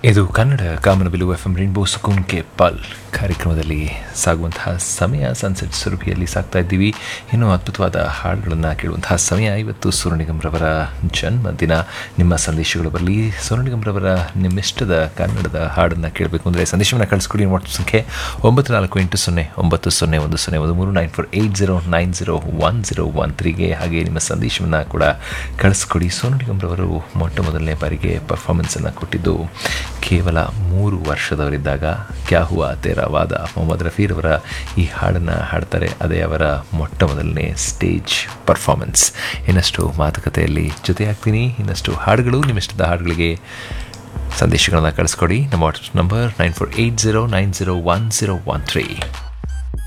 ಇದು ಕನ್ನಡ ಕಾಮನಬಿಲು F M rainbow Sukoon ke Pal ಕಾರ್ಯಕ್ರಮದಲ್ಲಿ ಸಾಗುವಂತಹ ಸಮಯ ಸನ್ಸೆಟ್ ಸುರಭಿಯಲ್ಲಿ ಸಾಗ್ತಾ ಇದ್ದೀವಿ ಇನ್ನೂ ಅದ್ಭುತವಾದ ಹಾಡುಗಳನ್ನು ಕೇಳುವಂತಹ ಸಮಯ ಇವತ್ತು ಸೋನು ನಿಗಮ್ರವರ ಜನ್ಮದಿನ ನಿಮ್ಮ ಸಂದೇಶಗಳು ಬರಲಿ ಸೋನು ನಿಗಮ್ರವರ ನಿಮ್ಮಿಷ್ಟದ ಕನ್ನಡದ ಹಾಡನ್ನು ಕೇಳಬೇಕು ಅಂದರೆ ಸಂದೇಶವನ್ನು ಕಳಿಸ್ಕೊಡಿ ವಾಟ್ಸಪ್ ಸಂಖ್ಯೆ ಒಂಬತ್ತು ನಾಲ್ಕು ಎಂಟು ಸೊನ್ನೆ ಒಂಬತ್ತು ಸೊನ್ನೆ ಒಂದು ಸೊನ್ನೆ ಒಂದು ಮೂರು nine four eight zero nine zero one zero one ತ್ರೀಗೆ ಹಾಗೆ ನಿಮ್ಮ ಸಂದೇಶವನ್ನು ಕೂಡ ಕಳಿಸ್ಕೊಡಿ ಸೋನು ನಿಗಮ್ರವರು ಮೊಟ್ಟ ಮೊದಲನೇ ಬಾರಿಗೆ ಪರ್ಫಾರ್ಮೆನ್ಸನ್ನು ಕೊಟ್ಟಿದ್ದು ಕೇವಲ ಮೂರು ವರ್ಷದವರಿದ್ದಾಗ ಕ್ಯಾ ಹುವಾ ತೇರಾ ವಾದ ಮೊಹಮ್ಮದ್ ರಫೀರವರ ಈ ಹಾಡನ್ನು ಹಾಡ್ತಾರೆ ಅದೇ ಅವರ ಮೊಟ್ಟ ಮೊದಲನೇ ಸ್ಟೇಜ್ ಪರ್ಫಾರ್ಮೆನ್ಸ್ ಇನ್ನಷ್ಟು ಮಾತುಕತೆಯಲ್ಲಿ ಜೊತೆಯಾಗ್ತೀನಿ ಇನ್ನಷ್ಟು ಹಾಡುಗಳು ನಿಮ್ಮಿಷ್ಟದ ಹಾಡುಗಳಿಗೆ ಸಂದೇಶಗಳನ್ನು ಕಳಿಸ್ಕೊಡಿ ನಮ್ಮ WhatsApp number nine four eight zero nine zero one zero one three